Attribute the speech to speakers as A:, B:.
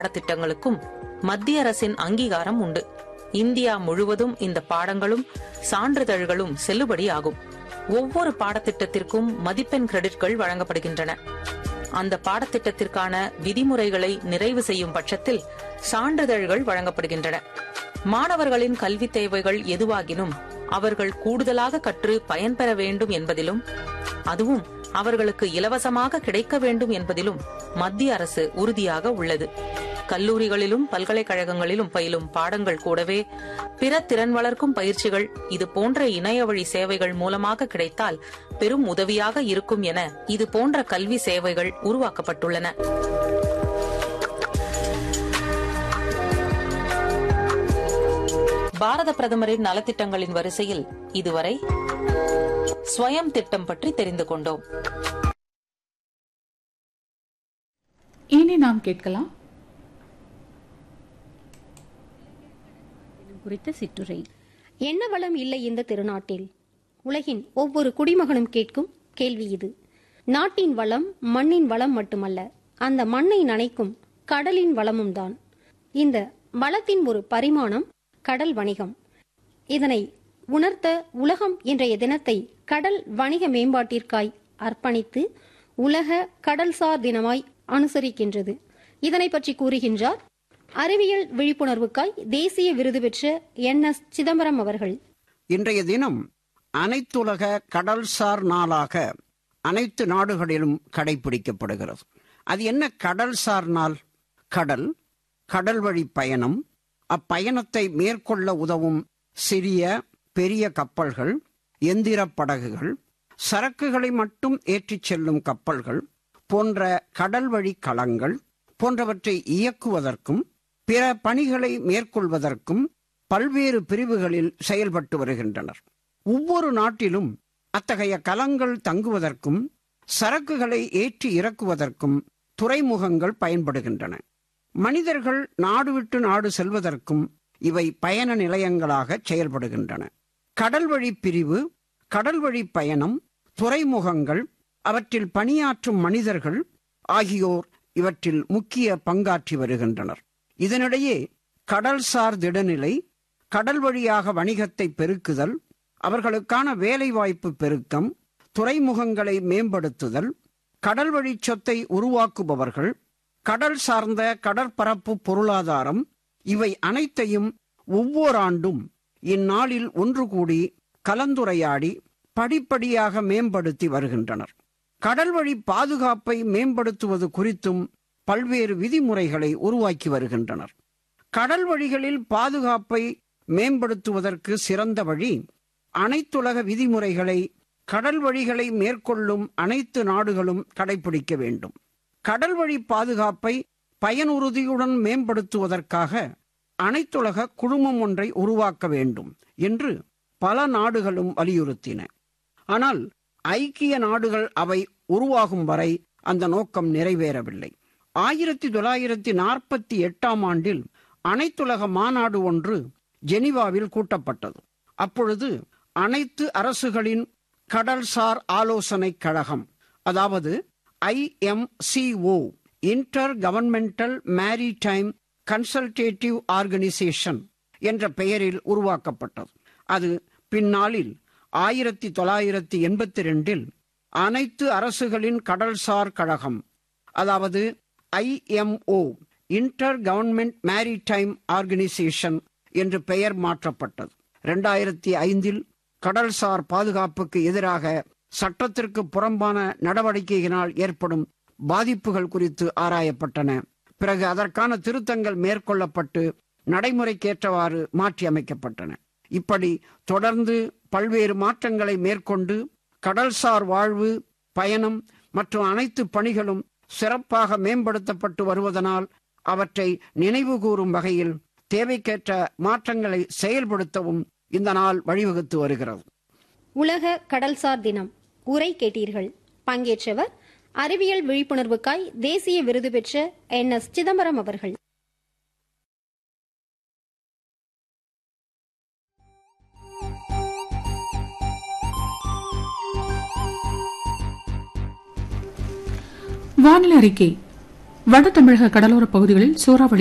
A: பாடத்திட்டங்களுக்கும் மத்திய அரசின் அங்கீகாரம் உண்டு இந்தியா முழுவதும் இந்த பாடங்களும் சான்றிதழ்களும் செல்லுபடியாகும் ஒவ்வொரு பாடத்திட்டத்திற்கும் மதிப்பெண் கிரெடிட்கள் வழங்கப்படுகின்றன அந்த பாடத்திட்டத்திற்கான விதிமுறைகளை நிறைவு செய்யும் பட்சத்தில் சான்றிதழ்கள் வழங்கப்படுகின்றன மாணவர்களின் கல்வி தேவைகள் எதுவாகினும் அவர்கள் கூடுதலாக கற்று பயன்பெற வேண்டும் என்பதிலும் அதுவும் அவர்களுக்கு இலவசமாக கிடைக்க வேண்டும் என்பதிலும் மத்திய அரசு உறுதியாக உள்ளது கல்லூரிகளிலும் பல்கலைக்கழகங்களிலும் பயிலும் பாடங்கள் கூடவே பிற திறன் வளர்க்கும் பயிற்சிகள் இது போன்ற இணைய வழி சேவைகள் மூலமாக கிடைத்தால் பெரும் உதவியாக இருக்கும் என இது போன்ற கல்வி சேவைகள் உருவாக்கப்பட்டுள்ளன பாரத பிரதமரின் நலத்திட்டங்களின் வரிசையில் இதுவரை ஸ்வயம் திட்டம் பற்றி தெரிந்து கொண்டோம்
B: இனி நாம் கேட்கலாம்
C: குறித்த சிற்றுரை என்ன வளம் இல்லை இந்த திருநாட்டில் உலகின் ஒவ்வொரு குடிமகனும் கேட்கும் கேள்வி இது நாட்டின் வளம் மண்ணின் வளம் மட்டுமல்ல அந்த மண்ணை நனைக்கும் கடலின் வளமும் தான் இந்த வளத்தின் ஒரு பரிமாணம் கடல் வணிகம் இதனை உணர்த்த உலகம் இன்றைய தினத்தை கடல் வணிக மேம்பாட்டிற்காய் அர்ப்பணித்து உலக கடல்சார் தினமாய் அனுசரிக்கின்றது இதனை பற்றி கூறுகின்றார் அறிவியல் விழிப்புணர்வுக்காய் தேசிய விருது பெற்ற என் எஸ் சிதம்பரம் அவர்கள்
D: இன்றைய தினம் அனைத்துலக கடல்சார் நாளாக அனைத்து நாடுகளிலும் கடைபிடிக்கப்படுகிறது அது என்ன கடல்சார் நாள் கடல் கடல் வழி பயணம் அப்பயணத்தை மேற்கொள்ள உதவும் சிறிய பெரிய கப்பல்கள் எந்திர படகுகள் சரக்குகளை மட்டும் ஏற்றிச் செல்லும் கப்பல்கள் போன்ற கடல் வழி களங்கள் போன்றவற்றை இயக்குவதற்கும் பிற பணிகளை மேற்கொள்வதற்கும் பல்வேறு பிரிவுகளில் செயல்பட்டு வருகின்றனர் ஒவ்வொரு நாட்டிலும் அத்தகைய கலங்கள் தங்குவதற்கும் சரக்குகளை ஏற்றி இறக்குவதற்கும் துறைமுகங்கள் பயன்படுகின்றன மனிதர்கள் நாடு விட்டு நாடு செல்வதற்கும் இவை பயண நிலையங்களாக செயல்படுகின்றன கடல் வழி பிரிவு கடல் வழி பயணம் துறைமுகங்கள் அவற்றில் பணியாற்றும் மனிதர்கள் ஆகியோர் இவற்றில் முக்கிய பங்காற்றி வருகின்றனர் இதனிடையே கடல்சார் திடநிலை கடல் வழியாக வணிகத்தை பெருக்குதல் அவர்களுக்கான வேலைவாய்ப்பு பெருக்கம் துறைமுகங்களை மேம்படுத்துதல் கடல் வழி சொத்தை உருவாக்குபவர்கள் கடல் சார்ந்த கடற்பரப்பு பொருளாதாரம் இவை அனைத்தையும் ஒவ்வொரு ஆண்டும் இந்நாளில் ஒன்று கூடி கலந்துரையாடி படிப்படியாக மேம்படுத்தி வருகின்றனர் கடல் வழி பாதுகாப்பை மேம்படுத்துவது குறித்தும் பல்வேறு விதிமுறைகளை உருவாக்கி வருகின்றனர் கடல் வழிகளில் பாதுகாப்பை மேம்படுத்துவதற்கு சிறந்த வழி அனைத்துலக விதிமுறைகளை கடல் வழிகளை மேற்கொள்ளும் அனைத்து நாடுகளும் கடைபிடிக்க வேண்டும் கடல் வழி பாதுகாப்பை பயனுறுதியுடன் மேம்படுத்துவதற்காக அனைத்துலக குழுமம் ஒன்றை உருவாக்க வேண்டும் என்று பல நாடுகளும் வலியுறுத்தின ஆனால் ஐக்கிய நாடுகள் அவை உருவாகும் வரை அந்த நோக்கம் நிறைவேறவில்லை ஆயிரத்தி தொள்ளாயிரத்தி நாற்பத்தி எட்டாம் ஆண்டில் அனைத்துலக மாநாடு ஒன்று ஜெனிவாவில் கூட்டப்பட்டது அப்பொழுது அனைத்து அரசுகளின் கடல்சார் ஆலோசனை கழகம் அதாவது IMCO inter governmental maritime consultative organisation என்ற பெயரில் உருவாக்கப்பட்டது அது பின்னாளில் ஆயிரத்தி தொள்ளாயிரத்தி எண்பத்தி ரெண்டில் அனைத்து அரசுகளின் கடல்சார் கழகம் அதாவது IMO inter government maritime organisation என்று பெயர் மாற்றப்பட்டது இரண்டாயிரத்தி ஐந்தில் கடல்சார் பாதுகாப்புக்கு எதிராக சட்டத்திற்கு புறம்பான நடவடிக்கையினால் ஏற்படும் பாதிப்புகள் குறித்து ஆராயப்பட்டன பிறகு அதற்கான திருத்தங்கள் மேற்கொள்ளப்பட்டு நடைமுறைக்கேற்றவாறு மாற்றி அமைக்கப்பட்டன இப்படி தொடர்ந்து பல்வேறு மாற்றங்களை மேற்கொண்டு கடல்சார் வாழ்வு பயணம் மற்றும் அனைத்து பணிகளும் சிறப்பாக மேம்படுத்தப்பட்டு வருவதனால் அவற்றை நினைவு கூறும் வகையில் தேவைக்கேற்ற மாற்றங்களை செயல்படுத்தவும் இந்த நாள் வழிவகுத்து வருகிறது
C: உலக கடல்சார் தினம் உரை கேட்டீர்கள் பங்கேற்றவர் அறிவியல் விழிப்புணர்வுக்காய் தேசிய விருது பெற்ற என் எஸ் சிதம்பரம் அவர்கள்
B: வானிலை அறிக்கை வட தமிழக கடலோர பகுதிகளில் சூறாவளி